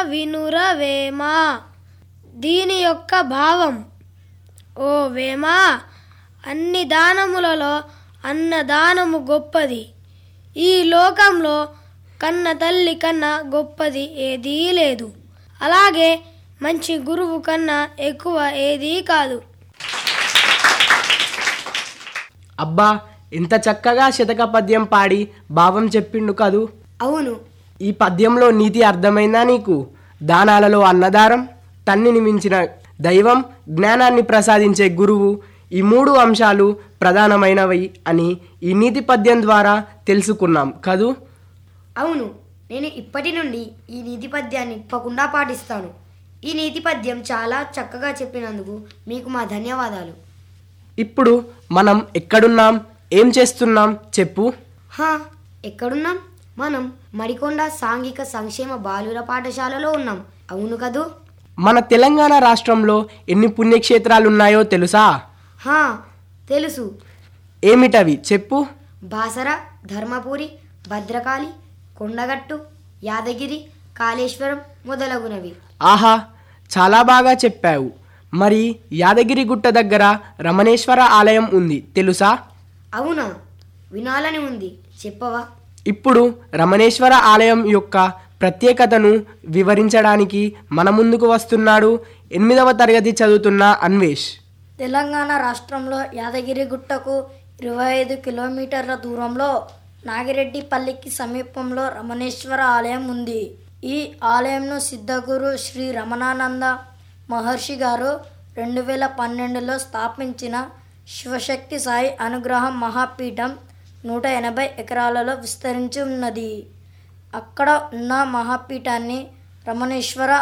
వినురవేమా దీని యొక్క భావం ఓ వేమా అన్ని దానములలో అన్నదానము గొప్పది ఈ లోకంలో కన్న తల్లి కన్నా గొప్పది ఏదీ లేదు అలాగే మంచి గురువు కన్నా ఎక్కువ ఏదీ కాదు అబ్బా ఎంత చక్కగా శతక పద్యం పాడి భావం చెప్పిండు కదూ అవును ఈ పద్యంలో నీతి అర్థమైందా నీకు దానాలలో అన్నదానం తన్నిని మించిన దైవం జ్ఞానాన్ని ప్రసాదించే గురువు ఈ మూడు అంశాలు ప్రధానమైనవి అని ఈ నీతి పద్యం ద్వారా తెలుసుకున్నాం కదూ అవును నేను ఇప్పటి నుండి ఈ నీతి పద్యాన్ని తప్పకుండా పాటిస్తాను ఈ నీతి పద్యం చాలా చక్కగా చెప్పినందుకు మీకు మా ధన్యవాదాలు ఇప్పుడు మనం ఎక్కడున్నాం ఏం చేస్తున్నాం చెప్పు హా ఎక్కడున్నాం మనం మడికొండ సాంఘిక సంక్షేమ బాలుర పాఠశాలలో ఉన్నాం అవును కదూ మన తెలంగాణ రాష్ట్రంలో ఎన్ని పుణ్యక్షేత్రాలున్నాయో తెలుసా హా తెలుసు ఏమిటవి చెప్పు బాసర ధర్మపురి భద్రకాళి కొండగట్టు యాదగిరి కాళేశ్వరం మొదలగునవి ఆహా చాలా బాగా చెప్పావు మరి యాదగిరి గుట్ట దగ్గర రమణేశ్వర ఆలయం ఉంది తెలుసా అవునా వినాలని ఉంది చెప్పవా ఇప్పుడు రమణేశ్వర ఆలయం యొక్క ప్రత్యేకతను వివరించడానికి మన ముందుకు వస్తున్నాడు ఎనిమిదవ తరగతి చదువుతున్న అన్వేష్ తెలంగాణ రాష్ట్రంలో యాదగిరి గుట్టకు ఇరవై ఐదు కిలోమీటర్ల దూరంలో నాగిరెడ్డిపల్లికి సమీపంలో రమణేశ్వర ఆలయం ఉంది ఈ ఆలయంను సిద్ధగురు శ్రీ రమణానంద మహర్షి గారు రెండు వేల పన్నెండులో స్థాపించిన శివశక్తి సాయి అనుగ్రహం మహాపీఠం నూట ఎనభై ఎకరాలలో విస్తరించి ఉన్నది అక్కడ ఉన్న మహాపీఠాన్ని రమణేశ్వర